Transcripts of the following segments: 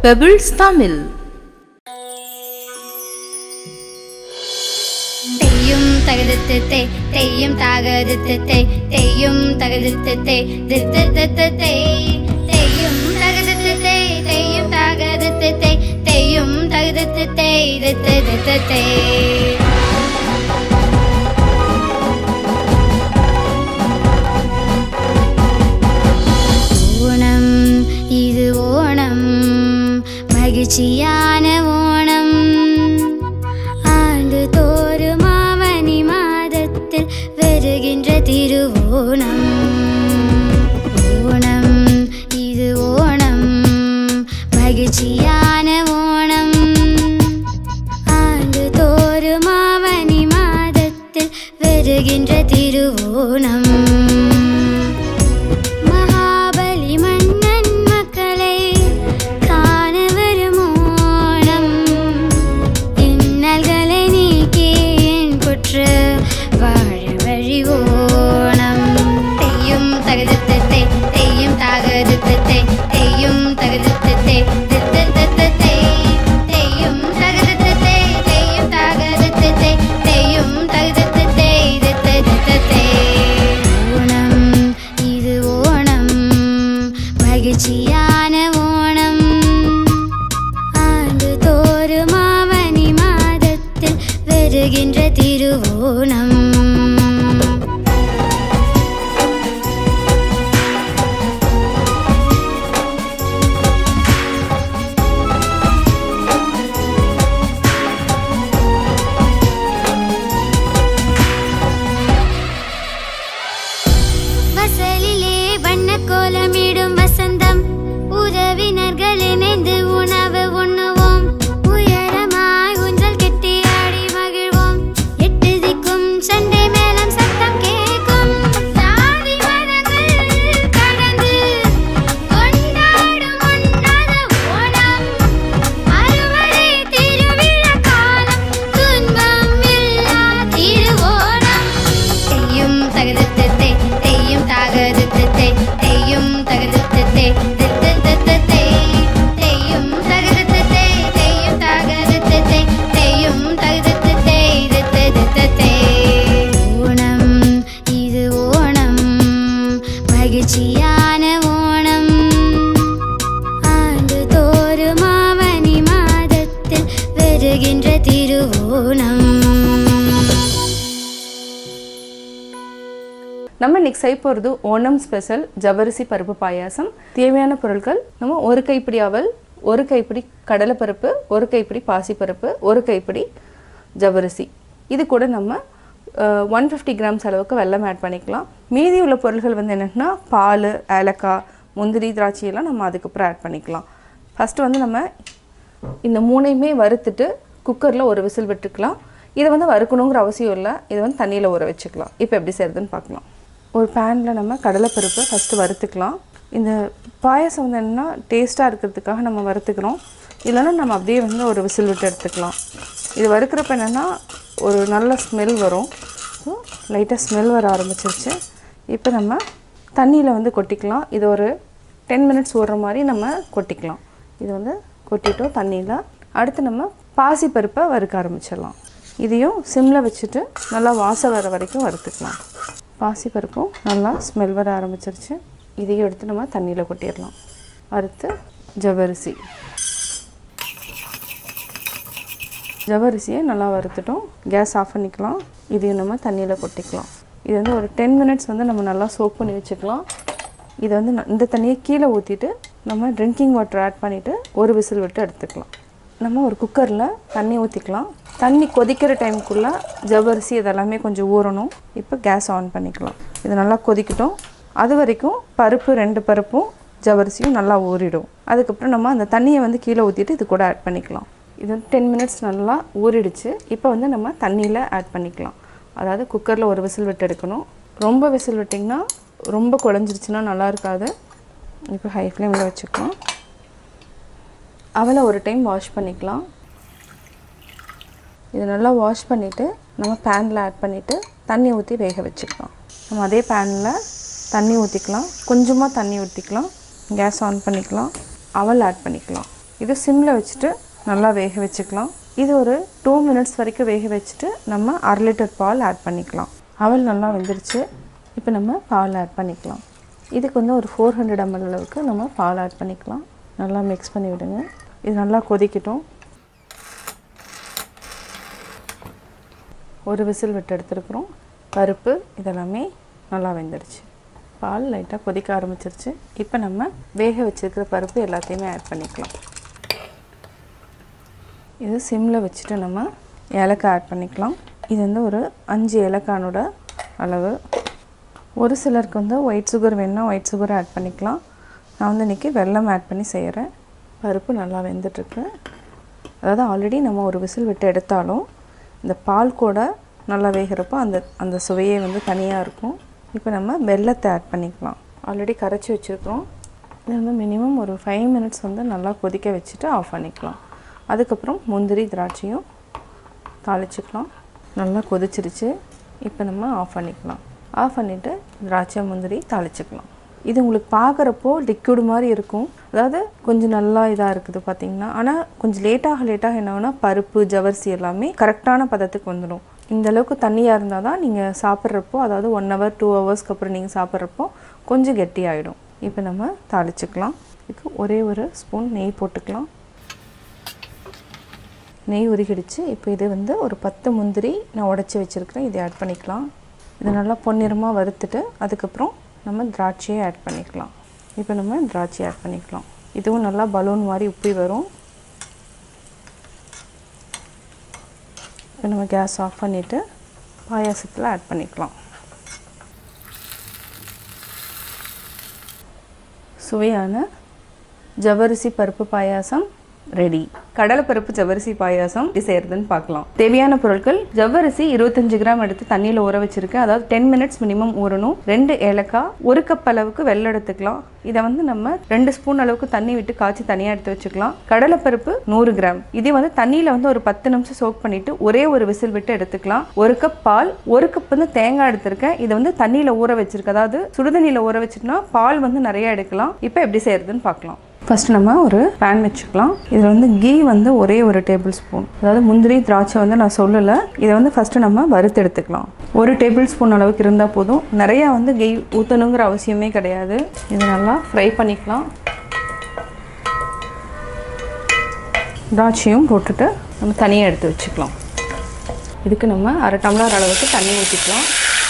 pebbles Tamil തെയ്യും തകരുത്ത് തേ തെയ്യും താകരുത്ത് തേ തെയ്യും തകരുത്ത് തേ ദിത്ത് ദിത്ത് തേ തെയ്യും തകരുത്ത് തേ തെയ്യും താകരുത്ത് തേ തെയ്യും തകരുത്ത് തേ ദിത്ത് ദിത്ത് തേ ஓணம் இது ஓணம் மகிழ்ச்சியான ஓணம் ஆண்டு தோறும் ஆவணி மாதத்தில் வருகின்ற திருவோணம் ஓணம் இது ஓணம் மகிழ்ச்சியான ஓணம் ஆண்டு தோறும் ஆவணி மாதத்தில் வருகின்ற திருவோணம் மகாபலி மன்னன் மக்களை காண வரும் ஓணம் இன்னல்களை நீக்கி என் குற்ற வாழ வழி ஓணம் தெய்யும் தகதத்தை தெய்யும் தாகதத்தை தெய்யும் தகதத்தை தித்த தித்த தெய்யும் தகதத்தை தெய்யும் தாகதத்தை தெய்யும் தகதத்தை தித்த தித்த ஓணம் இது ஓணம் மகிழ்ச்சியான ஓணம் ஆண்டு தோறும் ஆவணி மாதத்தில் வருகின்ற திருவோணம் வசலிலே வண்ண கோலமிடும் வசந்தம் உறவினர்கள் இணைந்து உணவு உண்ணுவோம் உயரமாய் ஊஞ்சல் கெட்டி ஆடி மகிழ்வோம் எட்டு திக்கும் சண்டை மேளம் சத்தம் கேட்கும் சாதி மதங்கள் கடந்து கொண்டாடும் உன்னத ஓணம் அறுவடை திருவிழா காலம் துன்பம் இல்லா திருவோணம் தெய்யும் தகதத்தை தெய்யும் தாகதத்தை தெய்யும் தகதத்தை தித்த தித்த தெய்யும் தகதத்தை தெய்யும் தாகதத்தை தெய்யும் தகதத்தை தித்த தித்த ஓணம் இது ஓணம் மகிழ்ச்சியான ஓணம் ஆண்டு தோறும் ஆவணி மாதத்தில் வருகின்ற திருவோணம் நம்ம இன்னைக்கு செய்ய போகிறது ஓணம் ஸ்பெஷல் ஜவ்வரிசி பருப்பு பாயாசம் தேவையான பொருட்கள் நம்ம ஒரு கைப்பிடி அவல் ஒரு கைப்பிடி கடலைப்பருப்பு ஒரு கைப்பிடி பாசிப்பருப்பு ஒரு கைப்பிடி ஜவ்வரிசி இது கூட நம்ம ஒன் ஃபிஃப்டி கிராம்ஸ் அளவுக்கு வெல்லம் ஆட் பண்ணிக்கலாம் மீதி உள்ள பொருட்கள் வந்து என்னென்னா பால் ஏலக்காய் முந்திரி திராட்சை எல்லாம் நம்ம அதுக்கப்புறம் ஆட் பண்ணிக்கலாம் ஃபஸ்ட்டு வந்து நம்ம இந்த மூணையுமே வறுத்துட்டு குக்கரில் ஒரு விசில் விட்டுக்கலாம் இதை வந்து வறுக்கணுங்கிற அவசியம் இல்லை இதை வந்து தண்ணியில் ஊற வச்சுக்கலாம் இப்போ எப்படி செய்யறதுன்னு பார்க்கலாம் ஒரு பேனில் நம்ம கடலைப்பருப்பை ஃபஸ்ட்டு வறுத்துக்கலாம் இந்த பாயாசம் வந்து என்னென்னா டேஸ்ட்டாக இருக்கிறதுக்காக நம்ம வறுத்துக்கிறோம் இல்லைன்னா நம்ம அப்படியே வந்து ஒரு விசில் விட்டு எடுத்துக்கலாம் இது வறுக்கிறப்ப என்னென்னா ஒரு நல்ல ஸ்மெல் வரும் ஸோ லைட்டாக ஸ்மெல் வர ஆரம்பிச்சிருச்சு இப்போ நம்ம தண்ணியில் வந்து கொட்டிக்கலாம் இது ஒரு டென் மினிட்ஸ் ஓடுற மாதிரி நம்ம கொட்டிக்கலாம் இது வந்து கொட்டிட்டோம் தண்ணியில் அடுத்து நம்ம பாசி பருப்பை வறுக்க ஆரம்பிச்சிடலாம் இதையும் சிம்மில் வச்சுட்டு நல்லா வாசம் வர வரைக்கும் வறுத்துக்கலாம் பாசி பருப்பும் நல்லா ஸ்மெல் வர ஆரம்பிச்சிருச்சு இதையும் எடுத்து நம்ம தண்ணியில் கொட்டிடலாம் அடுத்து ஜவ்வரிசி ஜவ்வரிசியை நல்லா வறுத்துட்டோம் கேஸ் ஆஃப் பண்ணிக்கலாம் இதையும் நம்ம தண்ணியில் கொட்டிக்கலாம் இது வந்து ஒரு டென் மினிட்ஸ் வந்து நம்ம நல்லா சோக் பண்ணி வச்சுக்கலாம் இதை வந்து ந- இந்த தண்ணியை கீழே ஊற்றிட்டு நம்ம ட்ரிங்கிங் வாட்டர் ஆட் பண்ணிவிட்டு ஒரு விசில் விட்டு எடுத்துக்கலாம் நம்ம ஒரு குக்கரில் தண்ணி ஊற்றிக்கலாம் தண்ணி கொதிக்கிற டைமுக்குள்ளே ஜவ்வரிசி இதெல்லாமே கொஞ்சம் ஊறணும் இப்போ கேஸ் ஆன் பண்ணிக்கலாம் இது நல்லா கொதிக்கட்டும் அது வரைக்கும் பருப்பு ரெண்டு பருப்பும் ஜவ்வரிசியும் நல்லா ஊறிடும் அதுக்கப்புறம் நம்ம அந்த தண்ணியை வந்து கீழே ஊற்றிட்டு இது கூட ஆட் பண்ணிக்கலாம் இது வந்து டென் மினிட்ஸ் நல்லா ஊறிடுச்சு இப்போ வந்து நம்ம தண்ணியில் ஆட் பண்ணிக்கலாம் அதாவது குக்கரில் ஒரு விசில் விட்டு எடுக்கணும் ரொம்ப விசில் விட்டிங்கன்னா ரொம்ப குழஞ்சிருச்சுன்னா நல்லா இருக்காது இப்போ ஹை ஃப்ளேமில் வச்சுக்கலாம் அவலை ஒரு டைம் வாஷ் பண்ணிக்கலாம் இதை நல்லா வாஷ் பண்ணிவிட்டு நம்ம பேனில் ஆட் பண்ணிவிட்டு தண்ணி ஊற்றி வேக வச்சுக்கலாம் நம்ம அதே பேனில் தண்ணி ஊற்றிக்கலாம் கொஞ்சமாக தண்ணி ஊற்றிக்கலாம் கேஸ் ஆன் பண்ணிக்கலாம் அவல் ஆட் பண்ணிக்கலாம் இது சிம்மில் வச்சுட்டு நல்லா வேக வச்சுக்கலாம் இது ஒரு டூ மினிட்ஸ் வரைக்கும் வேக வச்சுட்டு நம்ம அரை லிட்டர் பால் ஆட் பண்ணிக்கலாம் அவல் நல்லா வெந்துருச்சு இப்போ நம்ம பால் ஆட் பண்ணிக்கலாம் இதுக்கு வந்து ஒரு ஃபோர் ஹண்ட்ரட் எம்எல் அளவுக்கு நம்ம பால் ஆட் பண்ணிக்கலாம் நல்லா மிக்ஸ் பண்ணி விடுங்க இது நல்லா கொதிக்கட்டும் ஒரு விசில் விட்டு எடுத்துருக்குறோம் பருப்பு இதெல்லாமே நல்லா வெந்துருச்சு பால் லைட்டாக கொதிக்க ஆரம்பிச்சிருச்சு இப்போ நம்ம வேக வச்சிருக்கிற பருப்பு எல்லாத்தையுமே ஆட் பண்ணிக்கலாம் இது சிம்மில் வச்சுட்டு நம்ம ஏலக்காய் ஆட் பண்ணிக்கலாம் இது வந்து ஒரு அஞ்சு ஏலக்கானோட அளவு ஒரு சிலருக்கு வந்து ஒயிட் சுகர் வேணும்னா ஒயிட் சுகர் ஆட் பண்ணிக்கலாம் நான் வந்து இன்றைக்கி வெல்லம் ஆட் பண்ணி செய்கிறேன் பருப்பு நல்லா வெந்துட்டுருக்கு அதாவது ஆல்ரெடி நம்ம ஒரு விசில் விட்டு எடுத்தாலும் இந்த பால் கூட நல்லா வேகிறப்போ அந்த அந்த சுவையே வந்து தனியாக இருக்கும் இப்போ நம்ம வெல்லத்தை ஆட் பண்ணிக்கலாம் ஆல்ரெடி கரைச்சி வச்சுருக்கிறோம் இது வந்து மினிமம் ஒரு ஃபைவ் மினிட்ஸ் வந்து நல்லா கொதிக்க வச்சுட்டு ஆஃப் பண்ணிக்கலாம் அதுக்கப்புறம் முந்திரி திராட்சையும் தாளிச்சுக்கலாம் நல்லா கொதிச்சிருச்சு இப்போ நம்ம ஆஃப் பண்ணிக்கலாம் ஆஃப் பண்ணிவிட்டு திராட்சை முந்திரி தாளிச்சுக்கலாம் இது உங்களுக்கு பார்க்குறப்போ லிக்விட் மாதிரி இருக்கும் அதாவது கொஞ்சம் நல்லா இதாக இருக்குது பார்த்தீங்கன்னா ஆனால் கொஞ்சம் லேட்டாக லேட்டாக என்ன பருப்பு ஜவர்சி எல்லாமே கரெக்டான பதத்துக்கு வந்துடும் இந்த அளவுக்கு தண்ணியாக இருந்தால் தான் நீங்கள் சாப்பிட்றப்போ அதாவது ஒன் ஹவர் டூ ஹவர்ஸ்க்கு அப்புறம் நீங்கள் சாப்பிட்றப்போ கொஞ்சம் கெட்டியாயிடும் இப்போ நம்ம தாளிச்சுக்கலாம் இதுக்கு ஒரே ஒரு ஸ்பூன் நெய் போட்டுக்கலாம் நெய் உருகிடுச்சு இப்போ இது வந்து ஒரு பத்து முந்திரி நான் உடச்சி வச்சுருக்கிறேன் இதை ஆட் பண்ணிக்கலாம் இது நல்லா பொன்னிறமாக வறுத்துட்டு அதுக்கப்புறம் நம்ம திராட்சையை ஆட் பண்ணிக்கலாம் இப்போ நம்ம திராட்சையை ஆட் பண்ணிக்கலாம் இதுவும் நல்லா பலூன் மாதிரி உப்பி வரும் இப்போ நம்ம கேஸ் ஆஃப் பண்ணிவிட்டு பாயாசத்தில் ஆட் பண்ணிக்கலாம் சுவையான ஜவ்வரிசி பருப்பு பாயாசம் ரெடி கடலைப்பருப்பு ஜவ்வரிசி பாயாசம் எப்படி செய்யறதுன்னு பார்க்கலாம் தேவையான பொருட்கள் ஜவ்வரிசி இருபத்தஞ்சு கிராம் எடுத்து தண்ணியில் ஊற வச்சிருக்கேன் அதாவது டென் மினிட்ஸ் மினிமம் ஊறணும் ரெண்டு ஏலக்காய் ஒரு கப் அளவுக்கு வெள்ளம் எடுத்துக்கலாம் இதை வந்து நம்ம ரெண்டு ஸ்பூன் அளவுக்கு தண்ணி விட்டு காய்ச்சி தனியாக எடுத்து வச்சுக்கலாம் கடலைப்பருப்பு நூறு கிராம் இதே வந்து தண்ணியில் வந்து ஒரு பத்து நிமிஷம் சோக் பண்ணிட்டு ஒரே ஒரு விசில் விட்டு எடுத்துக்கலாம் ஒரு கப் பால் ஒரு கப் வந்து தேங்காய் எடுத்திருக்கேன் இதை வந்து தண்ணியில் ஊற வச்சிருக்கேன் அதாவது சுடுதண்ணியில் ஊற வச்சிருந்தா பால் வந்து நிறைய எடுக்கலாம் இப்போ எப்படி செய்யறதுன்னு பார்க்கலாம் ஃபர்ஸ்ட் நம்ம ஒரு பேன் வச்சுக்கலாம் இதில் வந்து கீ வந்து ஒரே ஒரு டேபிள் ஸ்பூன் அதாவது முந்திரி திராட்சை வந்து நான் சொல்லலை இதை வந்து ஃபஸ்ட்டு நம்ம வறுத்து எடுத்துக்கலாம் ஒரு டேபிள் ஸ்பூன் அளவுக்கு இருந்தால் போதும் நிறையா வந்து கீ ஊற்றணுங்கிற அவசியமே கிடையாது இதை நல்லா ஃப்ரை பண்ணிக்கலாம் திராட்சையும் போட்டுட்டு நம்ம தனியாக எடுத்து வச்சுக்கலாம் இதுக்கு நம்ம அரை டம்ளர் அளவுக்கு தண்ணி ஊற்றிக்கலாம்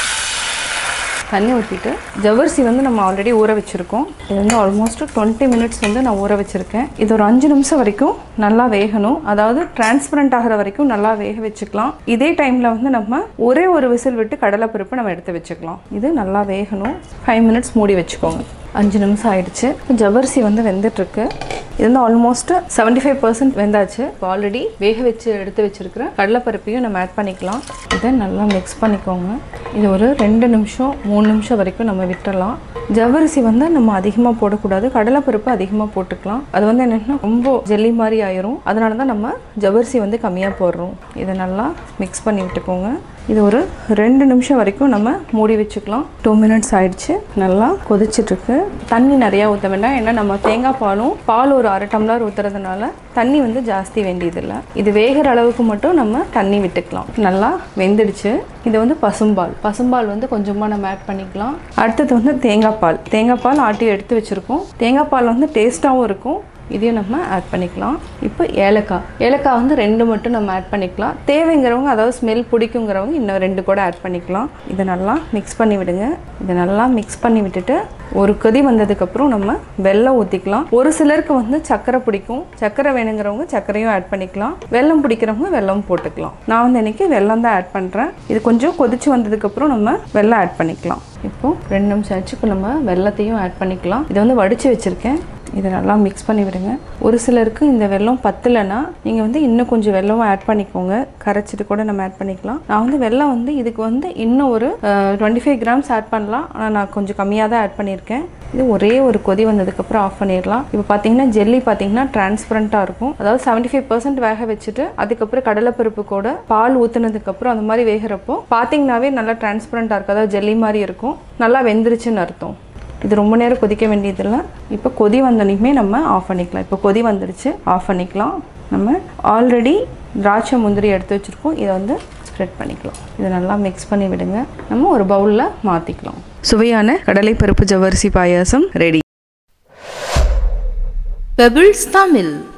தண்ணி ஊற்றிட்டு ஜவ்வரிசி வந்து நம்ம ஆல்ரெடி ஊற வச்சுருக்கோம் இது வந்து ஆல்மோஸ்ட் டுவெண்ட்டி மினிட்ஸ் வந்து நான் ஊற வச்சுருக்கேன் இது ஒரு அஞ்சு நிமிஷம் வரைக்கும் நல்லா வேகணும் அதாவது டிரான்ஸ்பரண்ட் ஆகிற வரைக்கும் நல்லா வேக வச்சுக்கலாம் இதே டைமில் வந்து நம்ம ஒரே ஒரு விசில் விட்டு கடலைப்பருப்பு நம்ம எடுத்து வச்சுக்கலாம் இது நல்லா வேகணும் ஃபைவ் மினிட்ஸ் மூடி வச்சுக்கோங்க அஞ்சு நிமிஷம் ஆயிடுச்சு ஜவ்வரிசி வந்து வெந்துட்டுருக்கு இது வந்து ஆல்மோஸ்ட் செவன்டி ஃபைவ் பர்சன்ட் வெந்தாச்சு ஆல்ரெடி வேக வச்சு எடுத்து வச்சிருக்கிற கடலைப்பருப்பையும் நம்ம ஆட் பண்ணிக்கலாம் இதை நல்லா மிக்ஸ் பண்ணிக்கோங்க இது ஒரு ரெண்டு நிமிஷம் மூணு நிமிஷம் வரைக்கும் நம்ம விட்டுறலாம் ஜவ்வரிசி வந்து நம்ம அதிகமாக போடக்கூடாது கடலைப்பருப்பு அதிகமாக போட்டுக்கலாம் அது வந்து என்னென்னா ரொம்ப ஜெல்லி மாதிரி ஆயிரும் அதனால தான் நம்ம ஜவ்வரிசி வந்து கம்மியாக போடுறோம் இதை நல்லா மிக்ஸ் பண்ணி விட்டுக்கோங்க இது ஒரு ரெண்டு நிமிஷம் வரைக்கும் நம்ம மூடி வச்சுக்கலாம் டூ மினிட்ஸ் ஆயிடுச்சு நல்லா கொதிச்சிட்ருக்கு தண்ணி நிறையா ஊற்ற வேண்டாம் ஏன்னா நம்ம தேங்காய் பாலும் பால் ஒரு அரை டம்ளர் ஊற்றுறதுனால தண்ணி வந்து ஜாஸ்தி வேண்டியதில்லை இது வேகிற அளவுக்கு மட்டும் நம்ம தண்ணி விட்டுக்கலாம் நல்லா வெந்துடுச்சு இது வந்து பசும்பால் பசும்பால் வந்து கொஞ்சமாக நம்ம ஆட் பண்ணிக்கலாம் அடுத்தது வந்து தேங்காய் பால் தேங்காய் பால் ஆட்டி எடுத்து வச்சுருக்கோம் தேங்காய் பால் வந்து டேஸ்ட்டாகவும் இருக்கும் இதையும் நம்ம ஆட் பண்ணிக்கலாம் இப்போ ஏலக்காய் ஏலக்காய் வந்து ரெண்டு மட்டும் நம்ம ஆட் பண்ணிக்கலாம் தேவைங்கிறவங்க அதாவது ஸ்மெல் பிடிக்குங்கிறவங்க இன்னும் ரெண்டு கூட ஆட் பண்ணிக்கலாம் இதை நல்லா மிக்ஸ் பண்ணி விடுங்க இதை நல்லா மிக்ஸ் பண்ணி விட்டுட்டு ஒரு கொதி வந்ததுக்கப்புறம் நம்ம வெல்லம் ஊற்றிக்கலாம் ஒரு சிலருக்கு வந்து சர்க்கரை பிடிக்கும் சர்க்கரை வேணுங்கிறவங்க சர்க்கரையும் ஆட் பண்ணிக்கலாம் வெல்லம் பிடிக்கிறவங்க வெல்லம் போட்டுக்கலாம் நான் வந்து இன்னைக்கு வெல்லம் தான் ஆட் பண்ணுறேன் இது கொஞ்சம் கொதிச்சு வந்ததுக்கப்புறம் நம்ம வெல்லம் ஆட் பண்ணிக்கலாம் இப்போ ரெண்டு நிமிஷம் ஆச்சு இப்போ நம்ம வெல்லத்தையும் ஆட் பண்ணிக்கலாம் இதை வந்து வடித்து வச்சுருக்கேன் இதை நல்லா மிக்ஸ் பண்ணி விடுங்க ஒரு சிலருக்கு இந்த வெல்லம் பத்தலைன்னா நீங்கள் வந்து இன்னும் கொஞ்சம் வெல்லம் ஆட் பண்ணிக்கோங்க கரைச்சிட்டு கூட நம்ம ஆட் பண்ணிக்கலாம் நான் வந்து வெல்லம் வந்து இதுக்கு வந்து இன்னும் ஒரு டுவெண்ட்டி ஃபைவ் கிராம்ஸ் ஆட் பண்ணலாம் ஆனால் நான் கொஞ்சம் கம்மியாக தான் ஆட் பண்ணியிருக்கேன் இது ஒரே ஒரு கொதி வந்ததுக்கப்புறம் ஆஃப் பண்ணிடலாம் இப்போ பார்த்தீங்கன்னா ஜெல்லி பார்த்தீங்கன்னா டிரான்ஸ்பரண்ட்டாக இருக்கும் அதாவது செவன்ட்டி ஃபைவ் பர்சன்ட் வேக வச்சுட்டு அதுக்கப்புறம் கடலைப்பருப்பு கூட பால் ஊற்றுனதுக்கப்புறம் அந்த மாதிரி வேகிறப்போ பார்த்தீங்கன்னாவே நல்லா டிரான்ஸ்பரண்ட்டாக இருக்கும் அதாவது ஜெல்லி மாதிரி இருக்கும் நல்லா வெந்துருச்சுன்னு அர்த்தம் இது ரொம்ப நேரம் கொதிக்க வேண்டியதில்லை இப்போ கொதி வந்தோடனே நம்ம ஆஃப் பண்ணிக்கலாம் இப்போ கொதி வந்துடுச்சு ஆஃப் பண்ணிக்கலாம் நம்ம ஆல்ரெடி திராட்சை முந்திரி எடுத்து வச்சுருக்கோம் இதை வந்து ஸ்ப்ரெட் பண்ணிக்கலாம் இதை நல்லா மிக்ஸ் பண்ணி விடுங்க நம்ம ஒரு பவுலில் மாற்றிக்கலாம் சுவையான கடலைப்பருப்பு ஜவ்வரிசி பாயாசம் ரெடி பெபிள்ஸ் தமிழ்